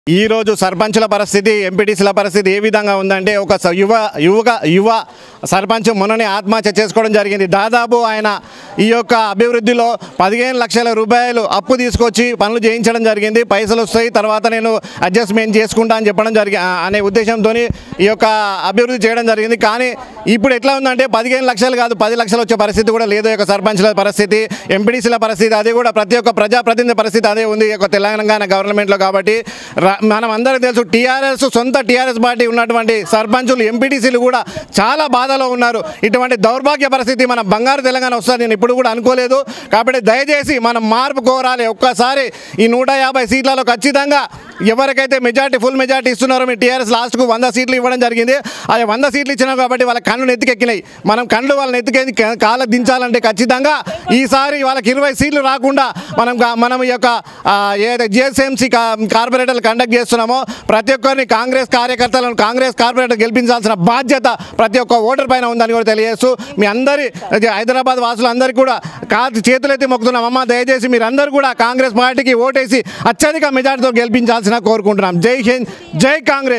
ఈ రోజు సర్పంచుల పరిస్థితి ఎంపీటీసీల పరిస్థితి ఏ విధంగా ఉందంటే ఒక స- యువ యువక యువ సర్పంచ్ మొన్ననే ఆత్మహత్య చేసుకోవడం జరిగింది దాదాపు ఆయన ఈ యొక్క అభివృద్ధిలో పదిహేను లక్షల రూపాయలు అప్పు తీసుకొచ్చి పనులు చేయించడం జరిగింది పైసలు వస్తాయి తర్వాత నేను అడ్జస్ట్మెంట్ చేసుకుంటా అని చెప్పడం జరిగి ఆ- అనే ఉద్దేశంతో ఈ యొక్క అభివృద్ధి చేయడం జరిగింది కానీ ఇప్పుడు ఎట్లా ఉందంటే పదిహేను లక్షలు కాదు పది లక్షలు వచ్చే పరిస్థితి కూడా లేదు ఈ యొక్క సర్పంచ్ల పరిస్థితి ఎంపీటీసీల పరిస్థితి అది కూడా ప్రతి ఒక్క ప్రజాప్రతినిధి పరిస్థితి అదే ఉంది ఈ యొక్క తెలంగాణ గవర్నమెంట్లో కాబట్టి రా- మనం అందరికీ తెలుసు టీఆర్ఎస్ సొంత టీఆర్ఎస్ పార్టీ ఉన్నటువంటి సర్పంచులు ఎంపీటీసీలు కూడా చాలా బాధలో ఉన్నారు ఇటువంటి దౌర్భాగ్య పరిస్థితి మన బంగారు తెలంగాణ వస్తుంది నేను ఇప్పుడు కూడా అనుకోలేదు కాబట్టి దయచేసి మనం మార్పు కోరాలి ఒక్కసారి ఈ నూట యాభై సీట్లలో ఖచ్చితంగా ఎవరికైతే మెజార్టీ ఫుల్ మెజార్టీ ఇస్తున్నారో మీ టీఆర్ఎస్ లాస్ట్కు వంద సీట్లు ఇవ్వడం జరిగింది అది వంద సీట్లు ఇచ్చినాం కాబట్టి వాళ్ళ కళ్ళు నెత్తికెక్కినాయి మనం కళ్ళు వాళ్ళని ఎత్తికెళ్ళి కాళ్ళకు దించాలంటే ఖచ్చితంగా ఈసారి వాళ్ళకి ఇరవై సీట్లు రాకుండా మనం గా- మనం ఈ యొక్క ఆ, ఏదైతే జిఎస్ఎంసీ కార్పొరేటర్లు కండక్ట్ చేస్తున్నామో ప్రతి ఒక్కరిని కాంగ్రెస్ కార్యకర్తలను కాంగ్రెస్ కార్పొరేటర్ గెలిపించాల్సిన బాధ్యత ప్రతి ఒక్క ఓటర్ పైన ఉందని కూడా తెలియజేస్తూ మీ అందరి అది హైదరాబాద్ వాసులందరికీ కూడా కా చేతులెత్తి మొక్కుతున్నాం అమ్మ దయచేసి మీరు అందరూ కూడా కాంగ్రెస్ పార్టీకి ఓటేసి అత్యధిక మెజార్టీతో గెలిపించాల్సిన కోరుకుంటున్నాం జై హింద్ జై కాంగ్రెస్